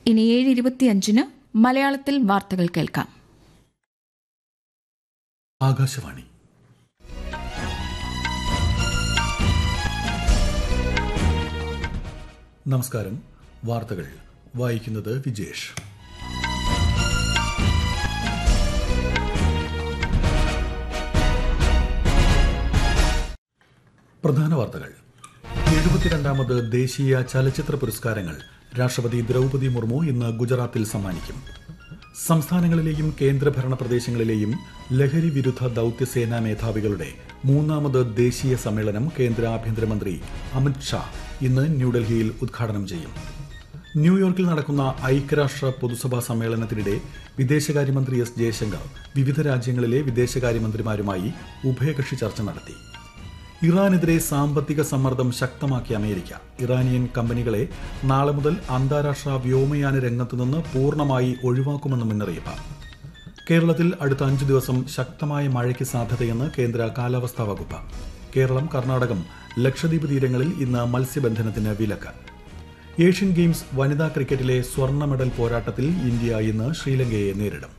ഇനി ഏഴ് ഇരുപത്തിയഞ്ചിന് മലയാളത്തിൽ വാർത്തകൾ കേൾക്കാം ആകാശവാണി നമസ്കാരം വാർത്തകൾ വായിക്കുന്നത് വിജേഷ് പ്രധാന വാർത്തകൾ എഴുപത്തിരണ്ടാമത് ദേശീയ ചലച്ചിത്ര പുരസ്കാരങ്ങൾ രാഷ്ട്രപതി ദ്രൗപദി മുർമു ഇന്ന് ഗുജറാത്തിൽ സമ്മാനിക്കും സംസ്ഥാനങ്ങളിലെയും കേന്ദ്രഭരണ പ്രദേശങ്ങളിലെയും ലഹരി വിരുദ്ധ ദൌത്യസേനാ മേധാവികളുടെ മൂന്നാമത് ദേശീയ സമ്മേളനം കേന്ദ്ര ആഭ്യന്തരമന്ത്രി അമിത് ഷാ ഇന്ന് ന്യൂഡൽഹിയിൽ ഉദ്ഘാടനം ചെയ്യും ന്യൂയോർക്കിൽ നടക്കുന്ന ഐക്യരാഷ്ട്ര പൊതുസഭാ സമ്മേളനത്തിനിടെ വിദേശകാര്യമന്ത്രി എസ് ജയശങ്കർ വിവിധ രാജ്യങ്ങളിലെ വിദേശകാര്യമന്ത്രിമാരുമായി ഉഭയകക്ഷി ചർച്ച നടത്തി ഇറാനെതിരെ സാമ്പത്തിക സമ്മർദ്ദം ശക്തമാക്കിയ അമേരിക്ക ഇറാനിയൻ കമ്പനികളെ നാളെ മുതൽ അന്താരാഷ്ട്ര വ്യോമയാന രംഗത്തുനിന്ന് പൂർണ്ണമായി ഒഴിവാക്കുമെന്ന് മുന്നറിയിപ്പ് കേരളത്തിൽ അടുത്ത അഞ്ചു ദിവസം ശക്തമായ മഴയ്ക്ക് സാധ്യതയെന്ന് കേന്ദ്ര കാലാവസ്ഥാ വകുപ്പ് കേരളം കർണാടകം ലക്ഷദ്വീപ് തീരങ്ങളിൽ ഇന്ന് മത്സ്യബന്ധനത്തിന് വിലക്ക് ഏഷ്യൻ ഗെയിംസ് വനിതാ ക്രിക്കറ്റിലെ സ്വർണ്ണ മെഡൽ പോരാട്ടത്തിൽ ഇന്ത്യ ഇന്ന് ശ്രീലങ്കയെ നേരിടും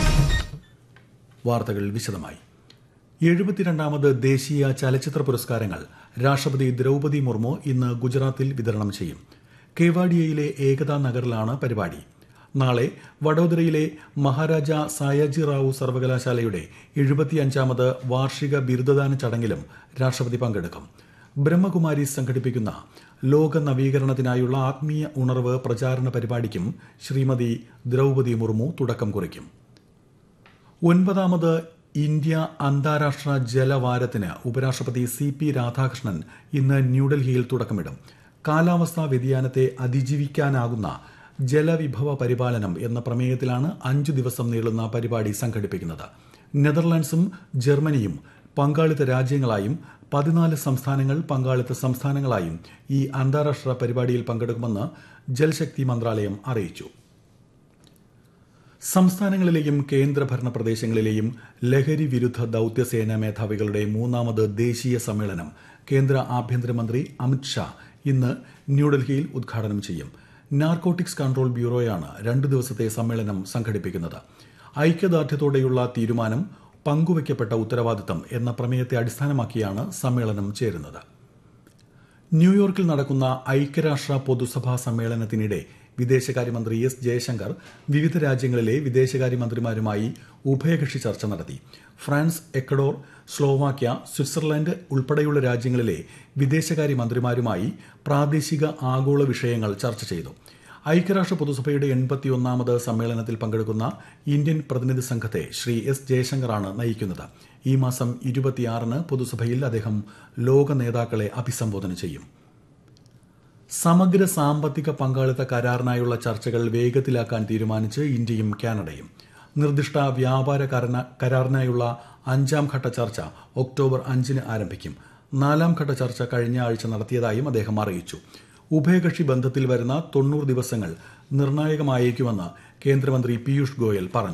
വാർത്തകൾ വിശദമായി എഴുപത്തിരണ്ടാമത് ദേശീയ ചലച്ചിത്ര പുരസ്കാരങ്ങൾ രാഷ്ട്രപതി ദ്രൗപദി മുർമു ഇന്ന് ഗുജറാത്തിൽ വിതരണം ചെയ്യും കേവാഡിയയിലെ ഏകതാ നഗറിലാണ് പരിപാടി നാളെ വഡോദരയിലെ മഹാരാജ സായാജി റാവു സർവകലാശാലയുടെ എഴുപത്തിയഞ്ചാമത് വാർഷിക ബിരുദദാന ചടങ്ങിലും രാഷ്ട്രപതി പങ്കെടുക്കും ബ്രഹ്മകുമാരി സംഘടിപ്പിക്കുന്ന ലോക നവീകരണത്തിനായുള്ള ആത്മീയ ഉണർവ് പ്രചാരണ പരിപാടിക്കും ശ്രീമതി ദ്രൗപദി മുർമു തുടക്കം കുറിക്കും ഒൻപതാമത് ഇന്ത്യ അന്താരാഷ്ട്ര ജലവാരത്തിന് ഉപരാഷ്ട്രപതി സി പി രാധാകൃഷ്ണൻ ഇന്ന് ന്യൂഡൽഹിയിൽ തുടക്കമിടും കാലാവസ്ഥാ വ്യതിയാനത്തെ അതിജീവിക്കാനാകുന്ന ജലവിഭവ പരിപാലനം എന്ന പ്രമേയത്തിലാണ് അഞ്ചു ദിവസം നീളുന്ന പരിപാടി സംഘടിപ്പിക്കുന്നത് നെതർലാൻഡ്സും ജർമ്മനിയും പങ്കാളിത്ത രാജ്യങ്ങളായും പതിനാല് സംസ്ഥാനങ്ങൾ പങ്കാളിത്ത സംസ്ഥാനങ്ങളായും ഈ അന്താരാഷ്ട്ര പരിപാടിയിൽ പങ്കെടുക്കുമെന്ന് ജൽശക്തി മന്ത്രാലയം അറിയിച്ചു സംസ്ഥാനങ്ങളിലെയും കേന്ദ്രഭരണ പ്രദേശങ്ങളിലെയും ലഹരി വിരുദ്ധ ദൌത്യസേനാ മേധാവികളുടെ മൂന്നാമത് ദേശീയ സമ്മേളനം കേന്ദ്ര ആഭ്യന്തരമന്ത്രി അമിത് ഷാ ഇന്ന് ന്യൂഡൽഹിയിൽ ഉദ്ഘാടനം ചെയ്യും നാർക്കോട്ടിക്സ് കൺട്രോൾ ബ്യൂറോയാണ് രണ്ടു ദിവസത്തെ സമ്മേളനം സംഘടിപ്പിക്കുന്നത് ഐക്യദാർഢ്യത്തോടെയുള്ള തീരുമാനം പങ്കുവയ്ക്കപ്പെട്ട ഉത്തരവാദിത്തം എന്ന പ്രമേയത്തെ അടിസ്ഥാനമാക്കിയാണ് സമ്മേളനം ചേരുന്നത് ന്യൂയോർക്കിൽ നടക്കുന്ന ഐക്യരാഷ്ട്ര പൊതുസഭാ സമ്മേളനത്തിനിടെ വിദേശകാര്യമന്ത്രി എസ് ജയശങ്കർ വിവിധ രാജ്യങ്ങളിലെ വിദേശകാര്യമന്ത്രിമാരുമായി ഉഭയകക്ഷി ചർച്ച നടത്തി ഫ്രാൻസ് എക്കഡോർ സ്ലോവാക്യ സ്വിറ്റ്സർലൻഡ് ഉൾപ്പെടെയുള്ള രാജ്യങ്ങളിലെ വിദേശകാര്യമന്ത്രിമാരുമായി പ്രാദേശിക ആഗോള വിഷയങ്ങൾ ചർച്ച ചെയ്തു ഐക്യരാഷ്ട്ര പൊതുസഭയുടെ എൺപത്തിയൊന്നാമത് സമ്മേളനത്തിൽ പങ്കെടുക്കുന്ന ഇന്ത്യൻ പ്രതിനിധി സംഘത്തെ ശ്രീ എസ് ജയശങ്കറാണ് നയിക്കുന്നത് ഈ മാസം ഇരുപത്തിയാറിന് പൊതുസഭയിൽ അദ്ദേഹം ലോക നേതാക്കളെ അഭിസംബോധന ചെയ്യും സമഗ്ര സാമ്പത്തിക പങ്കാളിത്ത കരാറിനായുള്ള ചർച്ചകൾ വേഗത്തിലാക്കാൻ തീരുമാനിച്ച് ഇന്ത്യയും കാനഡയും നിർദ്ദിഷ്ട വ്യാപാര കരാറിനായുള്ള അഞ്ചാം ഘട്ട ചർച്ച ഒക്ടോബർ അഞ്ചിന് ആരംഭിക്കും നാലാം ഘട്ട ചർച്ച കഴിഞ്ഞ ആഴ്ച നടത്തിയതായും അദ്ദേഹം അറിയിച്ചു ഉഭയകക്ഷി ബന്ധത്തിൽ വരുന്ന തൊണ്ണൂറ് ദിവസങ്ങൾ നിർണായകമായേക്കുമെന്ന് കേന്ദ്രമന്ത്രി പീയൂഷ് ഗോയൽ പറഞ്ഞു